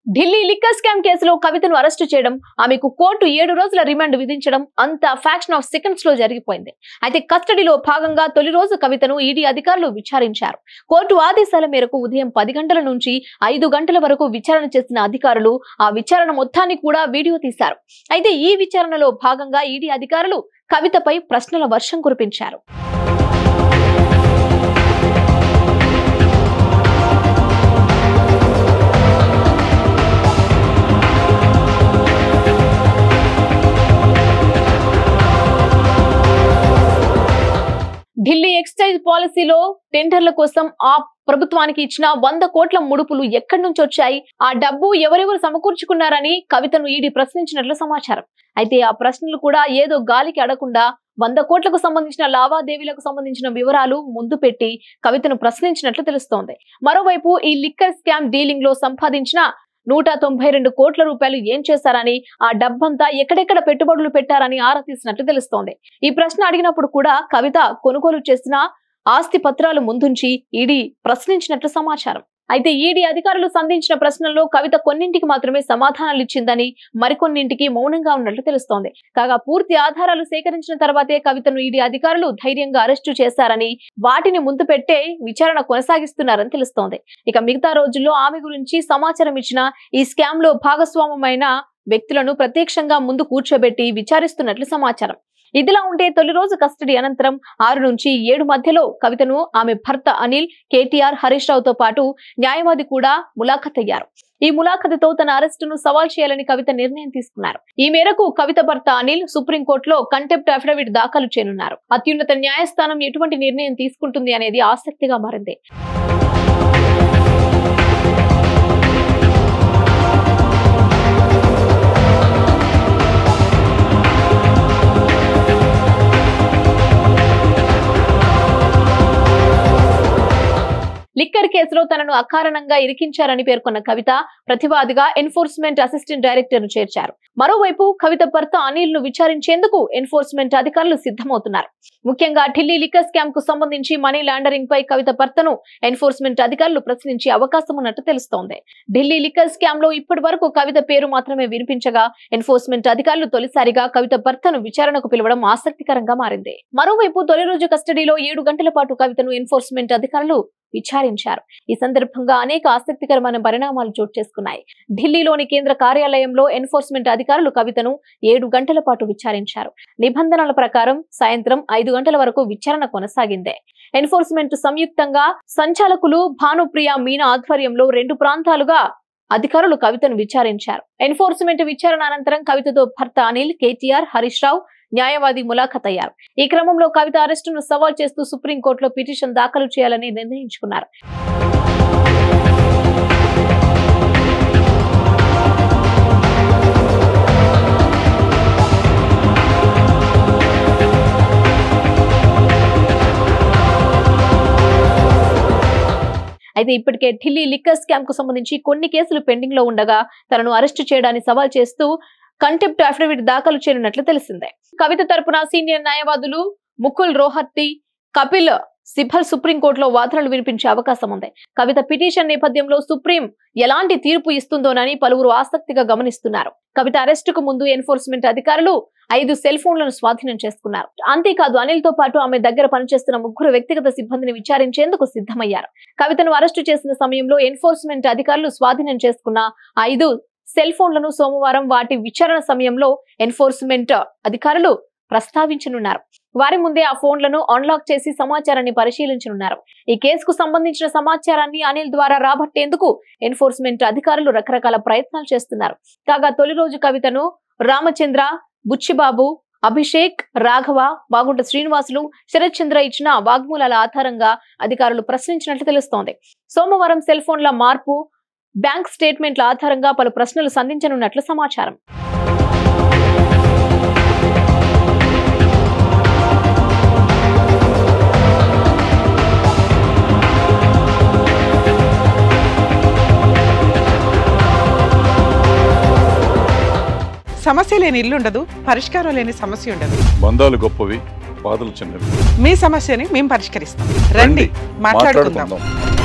Delhi liquor scam కేసులో కవితను arrest చేయడం ఆమెకు కోర్టు ఏడు రోజుల రిమాండ్ విధించడం అంత ఫ్యాక్షన్ ఆఫ్ సెకండ్స్ లో జరిగిపోయింది అయితే కస్టడీలో భాగంగా తొలి రోజు కవితను ఈడీ అధికారులు విచారించారు కోర్టు ఆదేశాల మేరకు ఉదయం పది గంటల నుంచి ఐదు గంటల వరకు విచారణ చేసిన అధికారులు ఆ విచారణ మొత్తాన్ని కూడా వీడియో తీశారు అయితే ఈ విచారణలో భాగంగా ఈడీ అధికారులు కవితపై ప్రశ్నల వర్షం కురిపించారు ఢిల్లీ ఎక్సైజ్ పాలసీలో టెండర్ల కోసం ఆ ప్రభుత్వానికి ఇచ్చిన వంద కోట్ల ముడుపులు ఎక్కడి నుంచి వచ్చాయి ఆ డబ్బు ఎవరెవరు సమకూర్చుకున్నారని కవితను ఈడీ ప్రశ్నించినట్లు సమాచారం అయితే ఆ ప్రశ్నలు కూడా ఏదో గాలికి అడగకుండా వంద కోట్లకు సంబంధించిన లావాదేవీలకు సంబంధించిన వివరాలు ముందు పెట్టి కవితను ప్రశ్నించినట్లు తెలుస్తోంది మరోవైపు ఈ లిక్కర్ స్కామ్ డీలింగ్ లో సంపాదించిన నూట తొంభై రెండు కోట్ల రూపాయలు ఏం చేశారని ఆ డబ్బంతా ఎక్కడెక్కడ పెట్టుబడులు పెట్టారని ఆరా తీసినట్లు తెలుస్తోంది ఈ ప్రశ్న అడిగినప్పుడు కూడా కవిత కొనుగోలు చేసిన ఆస్తి పత్రాలు ముందుంచి ఈడీ ప్రశ్నించినట్లు సమాచారం అయితే ఈడీ అధికారులు సంధించిన ప్రశ్నల్లో కవిత కొన్నింటికి మాత్రమే సమాధానాలు ఇచ్చిందని మరికొన్నింటికి మౌనంగా ఉన్నట్లు తెలుస్తోంది కాగా పూర్తి ఆధారాలు సేకరించిన తర్వాతే కవితను ఈడీ అధికారులు ధైర్యంగా అరెస్టు చేశారని వాటిని ముందు పెట్టే విచారణ కొనసాగిస్తున్నారని తెలుస్తోంది ఇక మిగతా రోజుల్లో ఆమె గురించి సమాచారం ఇచ్చిన ఈ స్కామ్ లో భాగస్వామ్యమైన వ్యక్తులను ప్రత్యక్షంగా ముందు కూర్చోబెట్టి విచారిస్తున్నట్లు సమాచారం ఇదిలా ఉంటే తొలి రోజు కస్టడీ అనంతరం ఆరు నుంచి ఏడు మధ్యలో కవితను ఆమె భర్త అనిల్ కేటీఆర్ హరీష్ రావుతో పాటు న్యాయవాది కూడా ములాఖత్ అయ్యారు ఈ ములాఖతుతో తన అరెస్టును సవాల్ చేయాలని కవిత నిర్ణయం తీసుకున్నారు ఈ మేరకు కవిత భర్త అనిల్ సుప్రీంకోర్టులో కంటెంప్ట్ అఫిడవిట్ దాఖలు చేయనున్నారు అత్యున్నత న్యాయస్థానం ఎటువంటి నిర్ణయం తీసుకుంటుంది అనేది ఆసక్తిగా మారింది లిక్కర్ కేసులో తనను అకారణంగా ఇరికించారని పేర్కొన్న కవిత ప్రతివాదిగా ఎన్ఫోర్స్మెంట్ అసిస్టెంట్ డైరెక్టర్ ను చేర్చారు మరోవైపు కవిత భర్త అనిల్ ను విచారించేందుకు ఎన్ఫోర్స్మెంట్ అధికారులు సిద్ధమవుతున్నారు ముఖ్యంగా ఢిల్లీ లిక్కర్ స్కామ్ కు సంబంధించి మనీ లాండరింగ్ పై కవిత భర్తను ఎన్ఫోర్స్మెంట్ అధికారులు ప్రశ్నించే అవకాశం ఉన్నట్టు తెలుస్తోంది ఢిల్లీ లిక్కర్ స్కామ్ లో ఇప్పటి వరకు కవిత పేరు మాత్రమే వినిపించగా ఎన్ఫోర్స్మెంట్ అధికారులు తొలిసారిగా కవిత భర్తను విచారణకు పిలవడం ఆసక్తికరంగా మారింది మరోవైపు తొలి రోజు కస్టడీలో ఏడు గంటల పాటు కవితను ఎన్ఫోర్స్మెంట్ అధికారులు విచారించారు ఈ సందర్భంగా అనేక ఆసక్తికరమైన పరిణామాలు చోటు చేసుకున్నాయి ఢిల్లీలోని కేంద్ర కార్యాలయంలో ఎన్ఫోర్స్మెంట్ అధికారులు కవితను ఏడు గంటల పాటు విచారించారు నిబంధనల ప్రకారం సాయంత్రం ఐదు గంటల వరకు విచారణ కొనసాగింది ఎన్ఫోర్స్మెంట్ సంయుక్తంగా సంచాలకులు భానుప్రియ మీనా ఆధ్వర్యంలో రెండు ప్రాంతాలుగా అధికారులు కవితను విచారించారు ఎన్ఫోర్స్మెంట్ విచారణ అనంతరం కవితతో భర్త అనిల్ కేటీఆర్ హరీష్ రావు న్యాయవాది ములాఖత్ అయ్యారు ఈ క్రమంలో కవిత అరెస్టును సవాల్ చేస్తూ సుప్రీంకోర్టులో పిటిషన్ దాఖలు చేయాలని నిర్ణయించుకున్నారు అయితే ఇప్పటికే ఢిల్లీ లిక్కర్ స్కామ్ కు సంబంధించి కొన్ని కేసులు పెండింగ్ లో ఉండగా తనను అరెస్టు చేయడాన్ని సవాల్ చేస్తూ కంటెంప్ట్ అఫిడవిట్ దాఖలు చేయనున్నట్లు తెలిసిందే కవిత తరపున సీనియర్ న్యాయవాదులు ముకుల్ రోహత్తి కపిల్ సిబల్ సుప్రీంకోర్టులో వాదనలు వినిపించే అవకాశం ఉంది కవిత పిటిషన్ నేపథ్యంలో సుప్రీం ఎలాంటి తీర్పు ఇస్తుందోనని పలువురు ఆసక్తిగా గమనిస్తున్నారు కవిత అరెస్టుకు ముందు ఎన్ఫోర్స్మెంట్ అధికారులు ఐదు సెల్ ఫోన్లను స్వాధీనం చేసుకున్నారు అంతేకాదు అనిల్ తో పాటు ఆమె దగ్గర పనిచేస్తున్న ముగ్గురు వ్యక్తిగత సిబ్బందిని విచారించేందుకు సిద్ధమయ్యారు కవితను అరెస్టు చేసిన సమయంలో ఎన్ఫోర్స్మెంట్ అధికారులు స్వాధీనం చేసుకున్న ఐదు సెల్ ఫోన్లను సోమవారం వాటి విచారణ సమయంలో ఎన్ఫోర్స్మెంట్ అధికారులు ప్రస్తావించనున్నారు వారి ముందే ఆ ఫోన్లను అన్లాక్ చేసి సమాచారాన్ని పరిశీలించనున్నారు ఈ కేసుకు సంబంధించిన సమాచారాన్ని అనిల్ ద్వారా రాబట్టేందుకు ఎన్ఫోర్స్మెంట్ అధికారులు రకరకాల ప్రయత్నాలు చేస్తున్నారు కాగా తొలి రోజు కవితను రామచంద్ర బుచ్చిబాబు అభిషేక్ రాఘవ బాగుంట శ్రీనివాసులు శరత్ చంద్ర ఇచ్చిన వాగ్మూలాల ఆధారంగా అధికారులు ప్రశ్నించినట్లు తెలుస్తోంది సోమవారం సెల్ ఫోన్ల మార్పు బ్యాంక్ స్టేట్మెంట్ల ఆధారంగా పలు ప్రశ్నలు సంధించనున్నట్లు సమాచారం సమస్య లేని ఇల్లు ఉండదు పరిష్కారం లేని సమస్య ఉండదు బంధాలు గొప్పవి బాధలు చిన్నవి మీ సమస్యని మేము పరిష్కరిస్తాం రండి మాట్లాడుకుందాం మాట్లాడుకుందాం